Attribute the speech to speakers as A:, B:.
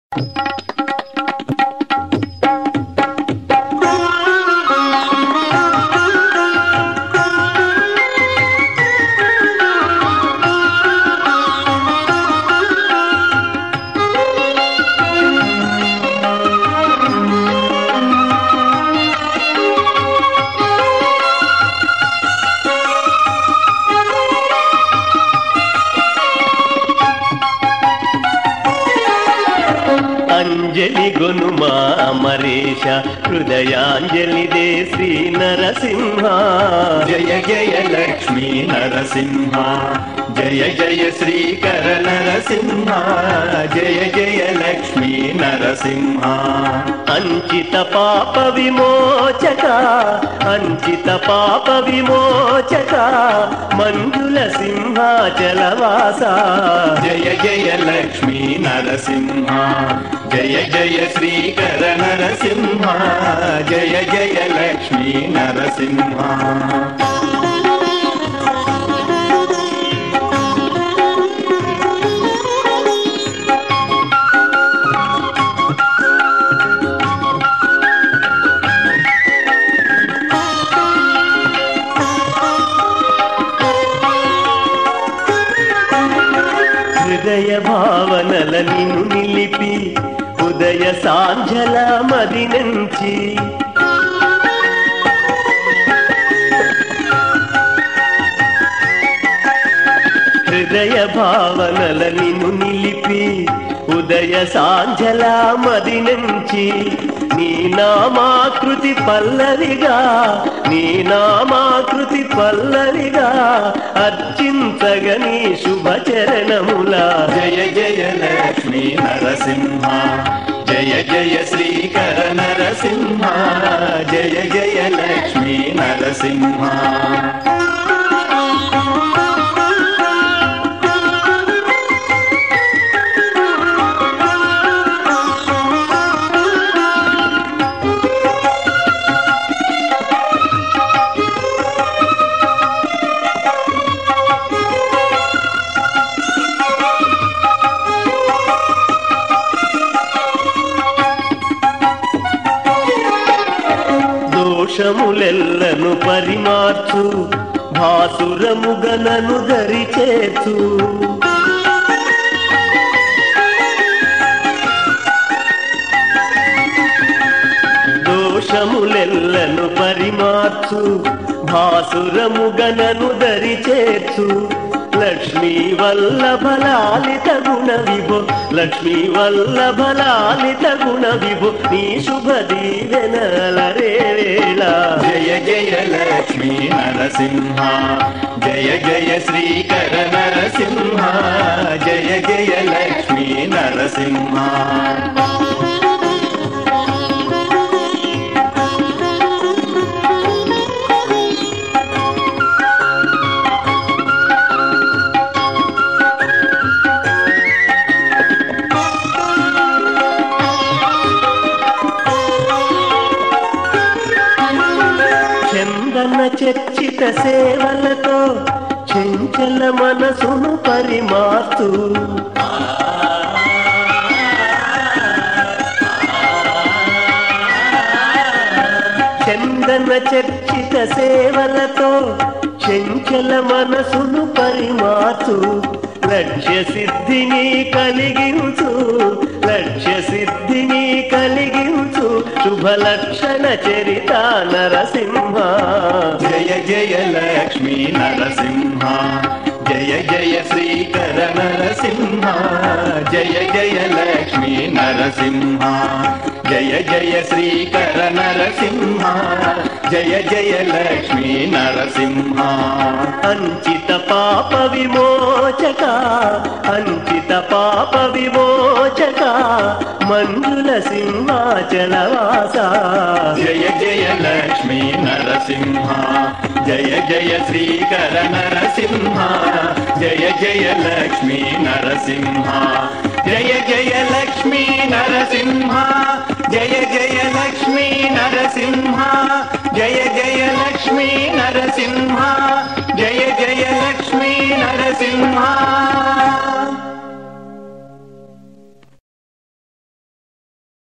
A: అంజలి గొనుమా అమరేశ హృదయాంజలి దే శ్రీ నరసింహ
B: జయ జయ లక్ష్మీ నరసింహ జయ జయ శ్రీకర నరసింహ జయ జయ లక్ష్మీ నరసింహ
A: అంచిత పాప విమోచక అంచిత పాప విమోచక మంజుల సింహాచలవాస
B: జయ జయ లక్ష్మీ నరసింహ జయ జయ శ్రీకర నరసింహ జయ జయ లక్ష్మీ నరసింహ
A: హృదయ భావనల నిన్ను నిలిపి ఉదయ సాంఝల మది నుంచి హృదయ భావనల నిన్ను నిలిపి ఉదయ సాంఝల మది నుంచి నీ నామాకృతి పల్లవిగా నీ నామాకృతి పల్లవిగా అర్చించగని శుభచరణముల
B: జయ జయ లక్ష్మీ నరసింహ జయ జయ శ్రీకర నరసింహ జయ జయ లక్ష్మీ నరసింహ
A: దోషములెల్లను పరిమార్చు భాసురముగనను దరిచేచు దోషములెల్లను పరిమార్చు భాసురముగనను దరిచేర్చు లక్ష్మీ వల్లభలాలిత గుణ విభో లక్ష్మీ వల్లభలాలిత గుణ విభో నీ శుభ దీవెనలరే వేళ
B: జయ జయ లక్ష్మీ నరసింహ జయ జయ శ్రీకర నరసింహ జయ జయ లక్ష్మీ నరసింహ
A: చందన చర్చిత సేవలతో చెంచల మనసును పరిమార్తూ చందన చర్చిత సేవలతో చెంచల మనసును పరిమార్చు లక్ష్య సిద్ధిని కలిగించు లక్ష్య సిద్ధిని కలిగించు శుభ లక్షణ చరిత నరసింహ
B: జయ జయ లక్ష్మీ నరసింహ జయ జయ శ్రీకర నరసింహ జయ జయ లక్ష్మీ నరసింహ జయ జయ శ్రీకర నరసింహ జయ జయ లక్ష్మీ నరసింహ
A: అంచిత పాప విమోచక అంచిత పాప విమోచక మంజుల సింహాచలవాస
B: జయ జయ లక్ష్మీ నరసింహ జయ జయ శ్రీకర నరసింహ జయ జయ లక్ష్మీ నరసింహ జయ జయ లక్ష్మీ నరసింహ జయ జయ లక్ష్మీ నరసింహ జయ జయ లక్ష్మీ నరసింహ జయ జయ లక్ష్మీ నరసింహ